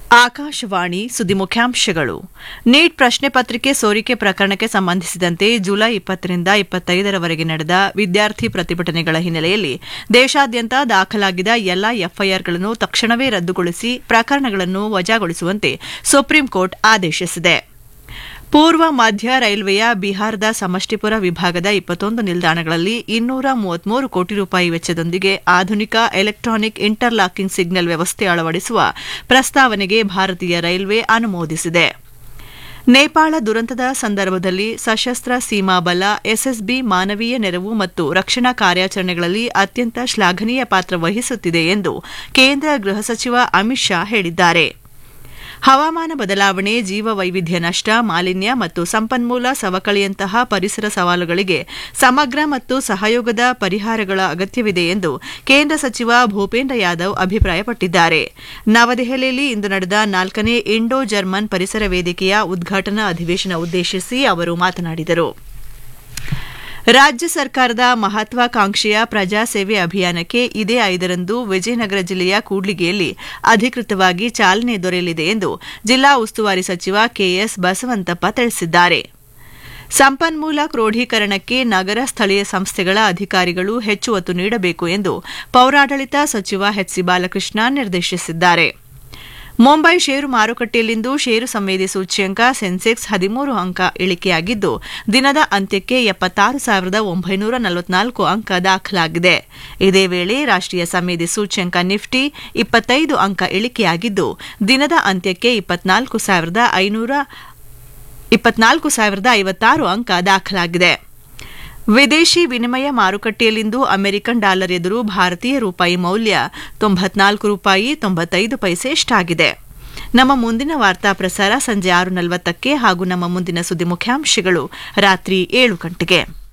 ಆಕಾಶವಾಣಿ ಸುದ್ದಿ ಮುಖ್ಯಾಂಶಗಳು ನೀಟ್ ಪ್ರಶ್ನೆ ಪತ್ರಿಕೆ ಸೋರಿಕೆ ಪ್ರಕರಣಕ್ಕೆ ಸಂಬಂಧಿಸಿದಂತೆ ಜುಲೈ ಇಪ್ಪತ್ತರಿಂದ ಇಪ್ಪತ್ತೈದರವರೆಗೆ ನಡೆದ ವಿದ್ಯಾರ್ಥಿ ಪ್ರತಿಭಟನೆಗಳ ಹಿನ್ನೆಲೆಯಲ್ಲಿ ದೇಶಾದ್ಯಂತ ದಾಖಲಾಗಿದ್ದ ಎಲ್ಲಾ ಎಫ್ಐಆರ್ಗಳನ್ನು ತಕ್ಷಣವೇ ರದ್ದುಗೊಳಿಸಿ ಪ್ರಕರಣಗಳನ್ನು ವಜಾಗೊಳಿಸುವಂತೆ ಸುಪ್ರೀಂ ಕೋರ್ಟ್ ಆದೇಶಿಸಿದೆ ಪೂರ್ವ ಮಧ್ಯ ರೈಲ್ವೆಯ ಬಿಹಾರದ ಸಮಷ್ಟಿಪುರ ವಿಭಾಗದ ಇಪ್ಪತ್ತೊಂದು ನಿಲ್ದಾಣಗಳಲ್ಲಿ ಇನ್ನೂರ ಮೂವತ್ಮೂರು ಕೋಟಿ ರೂಪಾಯಿ ವೆಚ್ಚದೊಂದಿಗೆ ಆಧುನಿಕ ಎಲೆಕ್ಟ್ರಾನಿಕ್ ಇಂಟರ್ಲಾಕಿಂಗ್ ಸಿಗ್ನಲ್ ವ್ಯವಸ್ಥೆ ಅಳವಡಿಸುವ ಪ್ರಸ್ತಾವನೆಗೆ ಭಾರತೀಯ ರೈಲ್ವೆ ಅನುಮೋದಿಸಿದೆ ನೇಪಾಳ ದುರಂತದ ಸಂದರ್ಭದಲ್ಲಿ ಸಶಸ್ತ್ರ ಸೀಮಾ ಬಲ ಎಸ್ಎಸ್ಬಿ ಮಾನವೀಯ ನೆರವು ಮತ್ತು ರಕ್ಷಣಾ ಕಾರ್ಯಾಚರಣೆಗಳಲ್ಲಿ ಅತ್ಯಂತ ಶ್ಲಾಘನೀಯ ಪಾತ್ರ ವಹಿಸುತ್ತಿದೆ ಎಂದು ಕೇಂದ್ರ ಗೃಹ ಸಚಿವ ಅಮಿತ್ ಶಾ ಹೇಳಿದ್ದಾರೆ ಹವಾಮಾನ ಬದಲಾವಣೆ ಜೀವ ವೈವಿಧ್ಯ ನಷ್ಟ ಮಾಲಿನ್ಯ ಮತ್ತು ಸಂಪನ್ಮೂಲ ಸವಕಳಿಯಂತಹ ಪರಿಸರ ಸವಾಲುಗಳಿಗೆ ಸಮಗ್ರ ಮತ್ತು ಸಹಯೋಗದ ಪರಿಹಾರಗಳ ಅಗತ್ಯವಿದೆ ಎಂದು ಕೇಂದ್ರ ಸಚಿವ ಭೂಪೇಂದ್ರ ಯಾದವ್ ಅಭಿಪ್ರಾಯಪಟ್ಟಿದ್ದಾರೆ ನವದೆಹಲಿಯಲ್ಲಿ ಇಂದು ನಡೆದ ನಾಲ್ಕನೇ ಇಂಡೋ ಜರ್ಮನ್ ಪರಿಸರ ವೇದಿಕೆಯ ಉದ್ಘಾಟನಾ ಅಧಿವೇಶನ ಉದ್ದೇಶಿಸಿ ಅವರು ಮಾತನಾಡಿದರು ರಾಜ್ಯ ಸರ್ಕಾರದ ಮಹತ್ವಾಕಾಂಕ್ಷೆಯ ಪ್ರಜಾಸೇವೆ ಅಭಿಯಾನಕ್ಕೆ ಇದೇ ಐದರಂದು ವಿಜಯನಗರ ಜಿಲ್ಲೆಯ ಕೂಡ್ಲಿಗಿಯಲ್ಲಿ ಅಧಿಕೃತವಾಗಿ ಚಾಲನೆ ದೊರೆಯಲಿದೆ ಎಂದು ಜಿಲ್ಲಾ ಉಸ್ತುವಾರಿ ಸಚಿವ ಕೆಎಸ್ ಬಸವಂತಪ್ಪ ತಿಳಿಸಿದ್ದಾರೆ ಸಂಪನ್ಮೂಲ ಕ್ರೋಢೀಕರಣಕ್ಕೆ ನಗರ ಸ್ಥಳೀಯ ಸಂಸ್ಥೆಗಳ ಅಧಿಕಾರಿಗಳು ಹೆಚ್ಚು ಒತ್ತು ನೀಡಬೇಕು ಎಂದು ಪೌರಾಡಳಿತ ಸಚಿವ ಎಚ್ಸಿ ಬಾಲಕೃಷ್ಣ ನಿರ್ದೇಶಿಸಿದ್ದಾರೆ ಮುಂಬೈ ಷೇರು ಮಾರುಕಟ್ಟೆಯಲ್ಲಿಂದು ಷೇರು ಸಂವೇದಿ ಸೂಚ್ಯಂಕ ಸೆನ್ಸೆಕ್ಸ್ ಹದಿಮೂರು ಅಂಕ ಇಳಿಕೆಯಾಗಿದ್ದು ದಿನದ ಅಂತ್ಯಕ್ಕೆ ಎಪ್ಪತ್ತಾರು ಸಾವಿರದ ಒಂಬೈನೂರ ನಲವತ್ನಾಲ್ಕು ಅಂಕ ದಾಖಲಾಗಿದೆ ಇದೇ ವೇಳೆ ರಾಷ್ಟೀಯ ಸಂವೇದಿ ಸೂಚ್ಯಂಕ ನಿಫ್ಟಿ ಇಪ್ಪತ್ತೈದು ಅಂಕ ಇಳಿಕೆಯಾಗಿದ್ದು ದಿನದ ಅಂತ್ಯಕ್ಕೆ ಇಪ್ಪತ್ನಾಲ್ಕು ಸಾವಿರದ ಐನೂರ ಇಪ್ಪತ್ನಾಲ್ಕು ಸಾವಿರದ ಐವತ್ತಾರು ಅಂಕ ದಾಖಲಾಗಿದೆ ವಿದೇಶಿ ವಿನಿಮಯ ಮಾರುಕಟ್ಟೆಯಲ್ಲಿಂದು ಅಮೆರಿಕನ್ ಡಾಲರ್ ಎದುರು ಭಾರತೀಯ ರೂಪಾಯಿ ಮೌಲ್ಯ ತೊಂಬತ್ನಾಲ್ಕು ರೂಪಾಯಿ ತೊಂಬತ್ತೈದು ಪೈಸೆಷ್ಟಾಗಿದೆ ನಮ್ಮ ಮುಂದಿನ ವಾರ್ತಾ ಪ್ರಸಾರ ಸಂಜೆ ಆರು ನಲವತ್ತಕ್ಕೆ ಹಾಗೂ ನಮ್ಮ ಮುಂದಿನ ಸುದ್ದಿ ಮುಖ್ಯಾಂಶಗಳು ರಾತ್ರಿ ಏಳು ಗಂಟೆಗೆ